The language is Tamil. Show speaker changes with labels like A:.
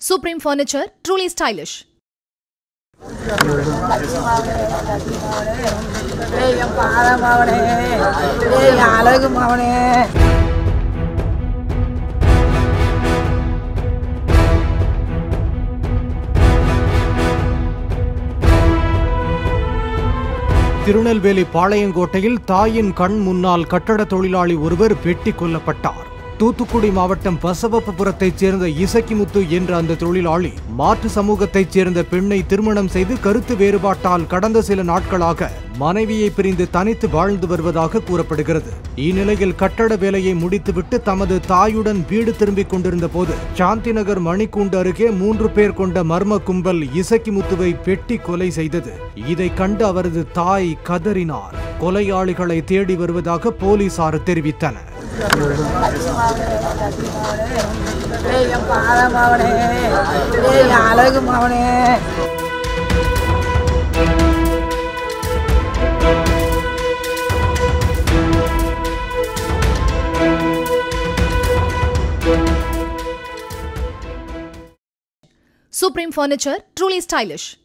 A: Supreme Furniture, truly stylish.
B: ஏய் என் பாதம் அவனே ஏய் என் அழகு அவனே
C: திருநெல்வேலி பாளையங்கோட்டையில் தாயின் கண் முன்னால் கட்டட தொழிலாளி ஒருவர் வெட்டி கொல்லப்பட்டார் தூத்துக்குடி மாவட்டம் பசவப்பபுரத்தைச் சேர்ந்த இசக்கிமுத்து என்ற அந்த தொழிலாளி மாற்று சமூகத்தைச் சேர்ந்த பெண்ணை திருமணம் செய்து கருத்து வேறுபாட்டால் கடந்த சில நாட்களாக மனைவியை பிரிந்து தனித்து வாழ்ந்து வருவதாக கூறப்படுகிறது இந்நிலையில் கட்டட வேலையை முடித்துவிட்டு தமது தாயுடன் வீடு திரும்பிக் கொண்டிருந்த போது சாந்திநகர் மணிக்கூண்டு அருகே மூன்று பேர் கொண்ட மர்ம கும்பல் இசக்கிமுத்துவை வெட்டி கொலை செய்தது இதை கண்டு அவரது தாய் கதறினார் கொலையாளிகளை தேடி வருவதாக போலீசார் தெரிவித்தனர்
B: ஏய் என் பாதம் அவனே ஏய் என் அழகு அவனே
A: Supreme Furniture, truly stylish.